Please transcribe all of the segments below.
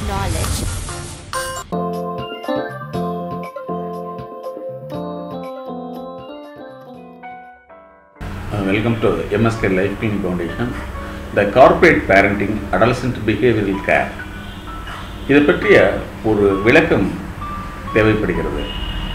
knowledge, Uh, welcome to MSK Life Clinic Foundation. The Corporate Parenting Adolescent Behavioral Care. இதை பற்றிய ஒரு விளக்கம் தேவைப்படுகிறது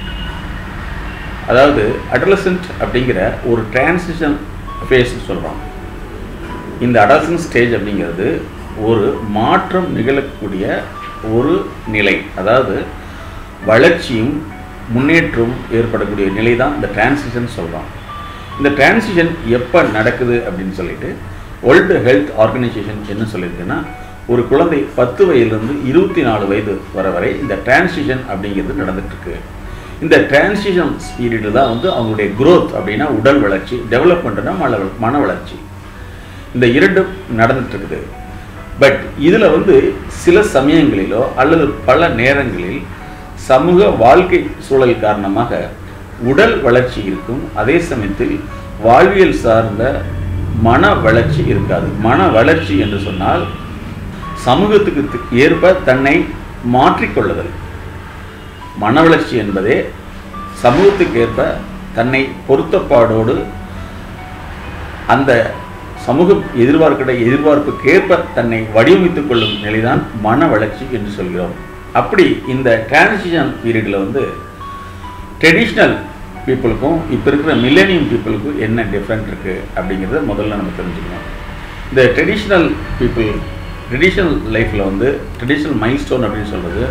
அதாவது அடலசன்ட் அப்படிங்கிற ஒரு டிரான்சிஷன் ஃபேஸ் சொல்கிறோம் இந்த அடலசன்ட் ஸ்டேஜ் அப்படிங்கிறது ஒரு மாற்றம் நிகழக்கூடிய ஒரு நிலை அதாவது வளர்ச்சியும் முன்னேற்றமும் ஏற்படக்கூடிய நிலை தான் இந்த டிரான்சிஷன் சொல்கிறோம் இந்த டிரான்சிஷன் எப்போ நடக்குது அப்படின்னு சொல்லிட்டு வேர்ல்டு ஹெல்த் ஆர்கனைசேஷன் என்ன சொல்லியிருக்குன்னா ஒரு குழந்தை பத்து வயதுலேருந்து இருபத்தி நாலு வயது வர வரை இந்த டிரான்சிஷன் அப்படிங்கிறது நடந்துட்டுருக்கு இந்த டிரான்சிஷன் பீரியடில் தான் வந்து அவங்களுடைய growth அப்படின்னா உடல் வளர்ச்சி டெவலப்மெண்ட்னா மன மன வளர்ச்சி இந்த இரண்டும் நடந்துட்டு இருக்குது பட் இதில் வந்து சில சமயங்களிலோ அல்லது பல நேரங்களில் சமூக வாழ்க்கை சூழல் காரணமாக உடல் வளர்ச்சி இருக்கும் அதே சமயத்தில் வாழ்வியல் சார்ந்த மன வளர்ச்சி இருக்காது மன வளர்ச்சி என்று சொன்னால் சமூகத்துக்கு தி- ஏற்ப தன்னை மாற்றிக்கொள்ளுதல் மன வளர்ச்சி என்பதே சமூகத்துக்கு ஏற்ப தன்னை பொருத்தப்பாடோடு அந்த சமூகம் எதிர்பார்க்கிற எதிர்பார்ப்புக்கேற்ப தன்னை வடிவமைத்துக் கொள்ளும் நிலைதான் மன வளர்ச்சி என்று சொல்கிறோம் அப்படி இந்த டிரான்சிஷன் பீரியடில் வந்து ட்ரெடிஷ்னல் பீப்புளுக்கும் இப்போ இருக்கிற மில்லேனியம் பீப்புளுக்கும் என்ன டிஃப்ரெண்ட் இருக்குது அப்படிங்கிறத முதல்ல நம்ம தெரிஞ்சுக்கணும் இந்த ட்ரெடிஷ்னல் பீப்புள் ட்ரெடிஷ்னல் லைஃப்பில் வந்து ட்ரெடிஷ்னல் மைல்ஸ்டோன் அப்படின்னு சொல்கிறது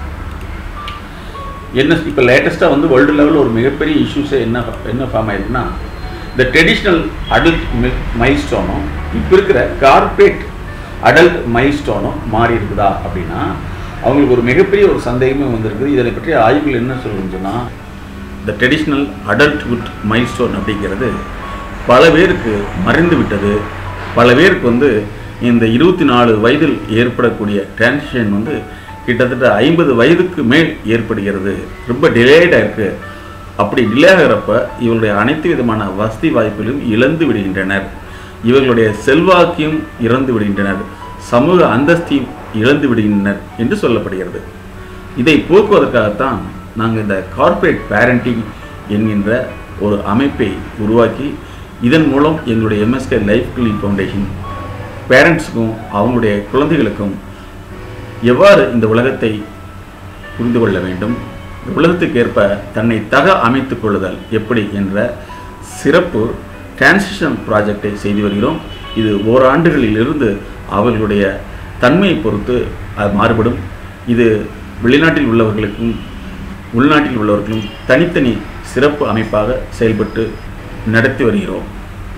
என்ன இப்போ லேட்டஸ்ட்டாக வந்து வேர்ல்டு லெவலில் ஒரு மிகப்பெரிய இஷ்யூஸே என்ன என்ன ஃபார்ம் ஆயிருக்குன்னா இந்த ட்ரெடிஷ்னல் அடல்ட் மைல்ஸ்டோனும் இப்போ இருக்கிற கார்ப்பரேட் அடல்ட் மைல்ஸ்டோனும் மாறி இருக்குதா அப்படின்னா அவங்களுக்கு ஒரு மிகப்பெரிய ஒரு சந்தேகமே வந்திருக்குது இதனை பற்றி ஆய்வுகள் என்ன சொல்லுதுன்னு சொன்னால் இந்த ட்ரெடிஷ்னல் அடல்ட்ஹுட் மைல்ஸ்டோன் அப்படிங்கிறது பல பேருக்கு மறைந்து விட்டது பல பேருக்கு வந்து இந்த இருபத்தி நாலு வயதில் ஏற்படக்கூடிய டிரான்சிஷன் வந்து கிட்டத்தட்ட ஐம்பது வயதுக்கு மேல் ஏற்படுகிறது ரொம்ப டிலேடாக இருக்குது அப்படி டிலே ஆகிறப்ப இவருடைய அனைத்து விதமான வசதி வாய்ப்புகளும் இழந்து விடுகின்றனர் இவர்களுடைய செல்வாக்கையும் இறந்து விடுகின்றனர் சமூக அந்தஸ்தையும் இழந்து விடுகின்றனர் என்று சொல்லப்படுகிறது இதை போக்குவதற்காகத்தான் நாங்கள் இந்த கார்ப்பரேட் பேரண்டிங் என்கின்ற ஒரு அமைப்பை உருவாக்கி இதன் மூலம் எங்களுடைய எம்எஸ்கே லைஃப் கிளினிக் ஃபவுண்டேஷன் பேரண்ட்ஸுக்கும் அவங்களுடைய குழந்தைகளுக்கும் எவ்வாறு இந்த உலகத்தை புரிந்து கொள்ள வேண்டும் இந்த உலகத்துக்கு ஏற்ப தன்னை தக அமைத்துக் கொள்ளுதல் எப்படி என்ற சிறப்பு டிரான்சிஷன் ப்ராஜெக்டை செய்து வருகிறோம் இது ஓராண்டுகளிலிருந்து அவர்களுடைய தன்மையை பொறுத்து அது மாறுபடும் இது வெளிநாட்டில் உள்ளவர்களுக்கும் உள்நாட்டில் உள்ளவர்களும் தனித்தனி சிறப்பு அமைப்பாக செயல்பட்டு நடத்தி வருகிறோம்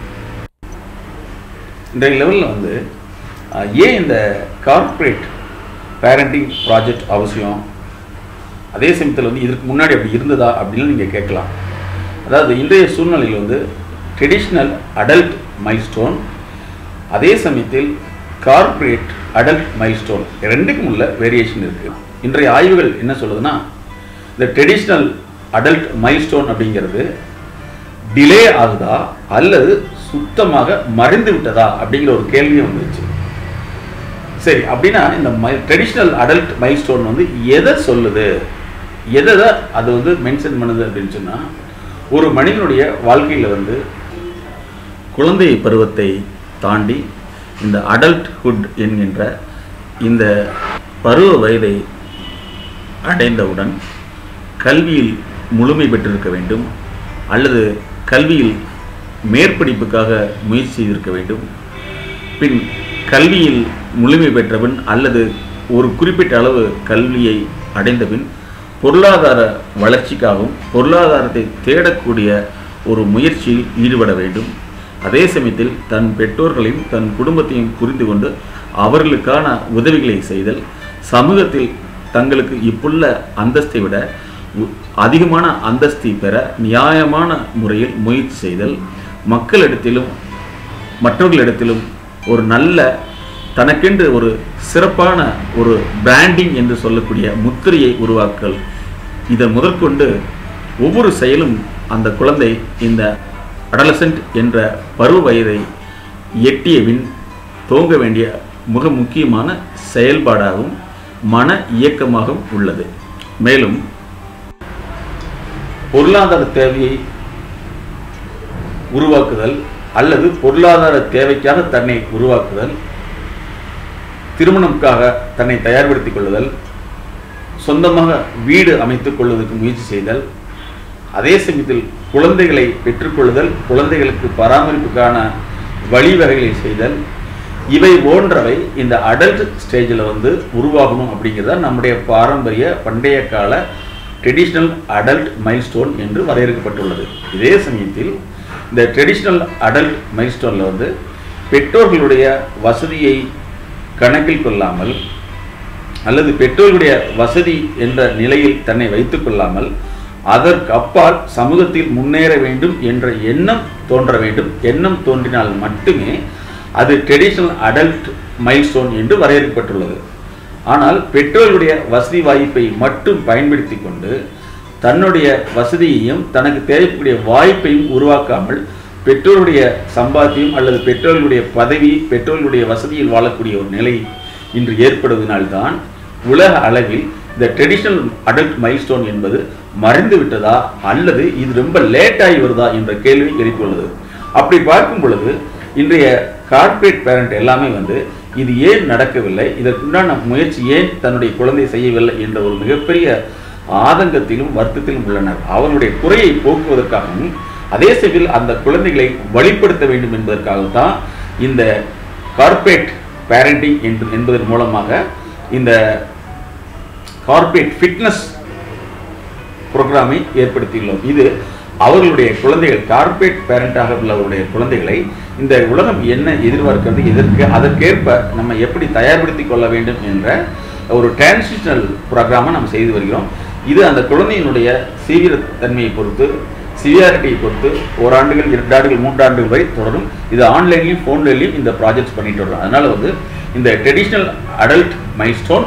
இன்றைய லெவலில் வந்து அஹ், ஏன் இந்த கார்ப்பரேட் பேரண்டிங் ப்ராஜெக்ட் அவசியம் அதே சமயத்தில் வந்து இதற்கு முன்னாடி அப்படி இருந்ததா அப்படின்னு நீங்கள் கேட்கலாம் அதாவது இன்றைய சூழ்நிலையில் வந்து ட்ரெடிஷ்னல் அடல்ட் மைல்ஸ்டோன் அதே சமயத்தில் கார்ப்பரேட் அடல்ட் மைல்ஸ்டோன் ரெண்டுக்கும் உள்ள வேரியேஷன் இருக்குது இன்றைய ஆய்வுகள் என்ன சொல்லுதுன்னா இந்த ட்ரெடிஷ்னல் அடல்ட் மைல்ஸ்டோன் அப்படிங்கிறது டிலே ஆகுதா அல்லது சுத்தமாக மறைந்து விட்டதா அப்படிங்கிற ஒரு கேள்வியும் வந்துருச்சு சரி அப்படின்னா இந்த மை ட்ரெடிஷ்னல் அடல்ட் மைல்ஸ்டோன் வந்து எதை சொல்லுது எதை தான் அது வந்து மென்ஷன் பண்ணுது அப்படின்னு சொன்னால் ஒரு மனிதனுடைய வாழ்க்கையில் வந்து குழந்தை பருவத்தை தாண்டி இந்த அடல்ட்ஹுட் என்கின்ற இந்த பருவ வயதை அடைந்தவுடன் கல்வியில் முழுமை பெற்றிருக்க வேண்டும் அல்லது கல்வியில் மேற்படிப்புக்காக முயற்சி செய்திருக்க வேண்டும் பின் கல்வியில் முழுமை பெற்றபின் அல்லது ஒரு குறிப்பிட்ட அளவு கல்வியை அடைந்தபின் பொருளாதார வளர்ச்சிக்காகவும் பொருளாதாரத்தை தேடக்கூடிய ஒரு முயற்சியில் ஈடுபட வேண்டும் அதே சமயத்தில் தன் பெற்றோர்களையும் தன் குடும்பத்தையும் புரிந்து கொண்டு அவர்களுக்கான உதவிகளை செய்தல் சமூகத்தில் தங்களுக்கு இப்புள்ள அந்தஸ்தை விட உ- அதிகமான அந்தஸ்தை பெற நியாயமான முறையில் முயற்சி செய்தல் மக்களிடத்திலும் மற்றவர்களிடத்திலும் ஒரு நல்ல தனக்கென்று ஒரு சிறப்பான ஒரு பிராண்டிங் என்று சொல்லக்கூடிய முத்திரையை உருவாக்கல் இதை முதற்கொண்டு ஒவ்வொரு செயலும் அந்த குழந்தை இந்த அடலசன்ட் என்ற பருவ வயதை எட்டியபின் துவங்க வேண்டிய மிக முக்கியமான செயல்பாடாகும் மன இயக்கமாகவும் உள்ளது மேலும் பொருளாதார தேவையை உருவாக்குதல் அல்லது பொருளாதார தேவைக்காக தன்னை உருவாக்குதல் திருமணம்காக தன்னை தயார்படுத்திக் கொள்ளுதல் சொந்தமாக வீடு அமைத்துக் கொள்வதற்கு முயற்சி செய்தல் அதே சமயத்தில் குழந்தைகளை பெற்றுக்கொள்ளுதல் குழந்தைகளுக்கு பராமரிப்புக்கான வழிவகைகளை செய்தல் இவை போன்றவை இந்த அடல்ட் ஸ்டேஜில் வந்து உருவாகணும் அப்படிங்கிறத நம்முடைய பாரம்பரிய பண்டைய கால ட்ரெடிஷ்னல் அடல்ட் மைல்ஸ்டோன் என்று வரையறுக்கப்பட்டுள்ளது இதே சமயத்தில் இந்த ட்ரெடிஷ்னல் அடல்ட் மைல்ஸ்டோனில் வந்து பெற்றோர்களுடைய வசதியை கணக்கில் கொள்ளாமல் அல்லது பெற்றோர்களுடைய வசதி என்ற நிலையில் தன்னை வைத்துக் கொள்ளாமல் அதற்கு அப்பால் சமூகத்தில் முன்னேற வேண்டும் என்ற எண்ணம் தோன்ற வேண்டும் எண்ணம் தோன்றினால் மட்டுமே அது ட்ரெடிஷனல் அடல்ட் மைல்ஸ்டோன் என்று வரையறுக்கப்பட்டுள்ளது ஆனால் பெற்றோர்களுடைய வசதி வாய்ப்பை மட்டும் பயன்படுத்தி கொண்டு தன்னுடைய வசதியையும் தனக்கு தேவைக்கூடிய வாய்ப்பையும் உருவாக்காமல் பெற்றோருடைய சம்பாத்தியம் அல்லது பெற்றோர்களுடைய பதவி பெற்றோர்களுடைய வசதியில் வாழக்கூடிய ஒரு நிலை இன்று ஏற்படுவதனால்தான் உலக அளவில் இந்த ட்ரெடிஷனல் அடல்ட் மைல்ஸ்டோன் என்பது மறைந்து விட்டதா அல்லது இது ரொம்ப லேட் ஆகி வருதா என்ற கேள்வி எழுப்பியுள்ளது அப்படி பார்க்கும் பொழுது இன்றைய கார்ப்பரேட் பேரண்ட் எல்லாமே வந்து இது ஏன் நடக்கவில்லை இதற்குண்டான முயற்சி ஏன் தன்னுடைய குழந்தை செய்யவில்லை என்ற ஒரு மிகப்பெரிய ஆதங்கத்திலும் வருத்தத்திலும் உள்ளனர் அவர்களுடைய குறையை போக்குவதற்காகவும் அதே சமயத்தில் அந்த குழந்தைகளை வழிப்படுத்த வேண்டும் என்பதற்காக தான் இந்த கார்ப்பரேட் பேரண்டிங் என்று என்பதன் மூலமாக இந்த கார்ப்பரேட் ஃபிட்னஸ் ப்ரோக்ராமை ஏற்படுத்தியுள்ளோம் இது அவர்களுடைய குழந்தைகள் கார்ப்பரேட் பேரண்டாக உள்ளவருடைய குழந்தைகளை இந்த உலகம் என்ன எதிர்பார்க்கிறது இதற்கு அதற்கேற்ப நம்ம எப்படி தயார்படுத்தி கொள்ள வேண்டும் என்ற ஒரு டிரான்சிஷனல் ப்ரோக்ராமை நம்ம செய்து வருகிறோம் இது அந்த குழந்தையினுடைய தீவிரத்தன்மையை பொறுத்து சிவியாரிட்டியை பொறுத்து ஓராண்டுகள் இரண்டு ஆண்டுகள் மூன்று ஆண்டுகள் வரை தொடரும் இது ஆன்லைன்லையும் ஃபோன்லையும் இந்த ப்ராஜெக்ட்ஸ் பண்ணிட்டு வரோம் அதனால வந்து இந்த traditional adult milestone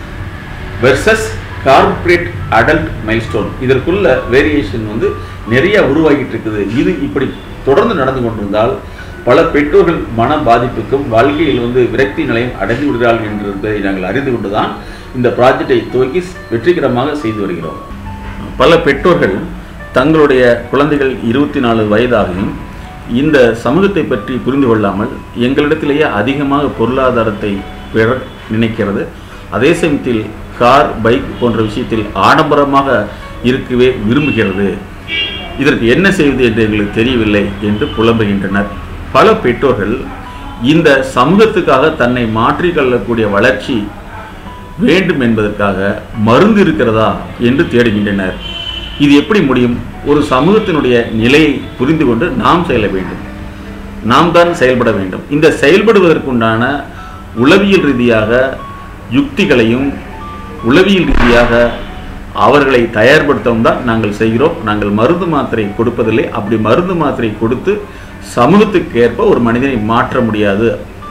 versus corporate adult milestone இதற்குள்ள வேரியேஷன் வந்து நிறைய உருவாகிட்டு இருக்குது இது இப்படி தொடர்ந்து நடந்து கொண்டிருந்தால் பல பெற்றோர்கள் மன பாதிப்புக்கும் வாழ்க்கையில் வந்து விரக்தி நிலையம் அடைந்து விடுகிறார்கள் என்பதை நாங்கள் அறிந்து கொண்டுதான் இந்த ப்ராஜெக்டை துவக்கி வெற்றிகரமாக செய்து வருகிறோம் பல பெற்றோர்கள் தங்களுடைய குழந்தைகள் இருபத்தி நாலு வயதாகியும் இந்த சமூகத்தை பற்றி புரிந்து கொள்ளாமல் எங்களிடத்திலேயே அதிகமாக பொருளாதாரத்தை பெற நினைக்கிறது அதே சமயத்தில் கார் பைக் போன்ற விஷயத்தில் ஆடம்பரமாக இருக்கவே விரும்புகிறது இதற்கு என்ன செய்வது என்று எங்களுக்கு தெரியவில்லை என்று புலம்புகின்றனர் பல பெற்றோர்கள் இந்த சமூகத்துக்காக தன்னை மாற்றிக்கொள்ளக்கூடிய வளர்ச்சி வேண்டும் என்பதற்காக மருந்து இருக்கிறதா என்று தேடுகின்றனர் இது எப்படி முடியும் ஒரு சமூகத்தினுடைய நிலையை புரிந்து கொண்டு நாம் செயல வேண்டும் நாம் தான் செயல்பட வேண்டும் இந்த செயல்படுவதற்குண்டான உளவியல் ரீதியாக யுக்திகளையும் உளவியல் ரீதியாக அவர்களை தயார்படுத்தவும் தான் நாங்கள் செய்கிறோம் நாங்கள் மருந்து மாத்திரை கொடுப்பதில்லை அப்படி மருந்து மாத்திரை கொடுத்து சமூகத்துக்கு ஏற்ப ஒரு மனிதனை மாற்ற முடியாது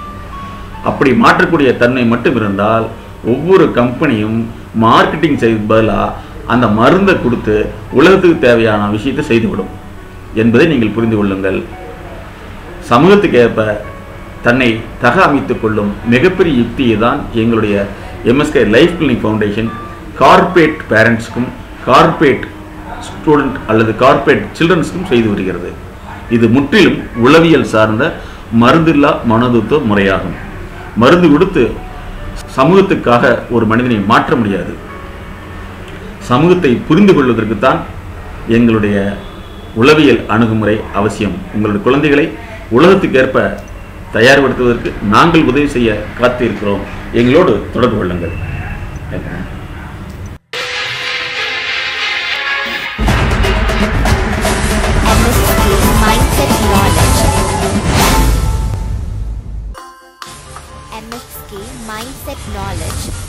அப்படி மாற்றக்கூடிய தன்மை மட்டும் இருந்தால் ஒவ்வொரு கம்பெனியும் மார்க்கெட்டிங் செய்த பதிலாக அந்த மருந்தை கொடுத்து உலகத்துக்கு தேவையான விஷயத்தை செய்துவிடும் என்பதை நீங்கள் புரிந்து கொள்ளுங்கள் சமூகத்துக்கு ஏற்ப தன்னை தக அமைத்துக் கொள்ளும் மிகப்பெரிய யுக்தியை தான் எங்களுடைய MSK life clinic foundation corporate பேரண்ட்ஸ்க்கும் கார்ப்பரேட் ஸ்டூடெண்ட் அல்லது கார்ப்பரேட் சில்ட்ரன்ஸ்க்கும் செய்து வருகிறது இது முற்றிலும் உளவியல் சார்ந்த மருந்தில்லா மனதுத்துவ முறையாகும் மருந்து கொடுத்து சமூகத்துக்காக ஒரு மனிதனை மாற்ற முடியாது சமூகத்தை புரிந்து கொள்வதற்குத்தான் எங்களுடைய உளவியல் அணுகுமுறை அவசியம் உங்களுடைய குழந்தைகளை உலகத்துக்கேற்ப தயார்படுத்துவதற்கு நாங்கள் உதவி செய்ய காத்திருக்கிறோம் எங்களோடு தொடர்பு கொள்ளுங்கள் MSK Mindset Knowledge. MSK Mindset Knowledge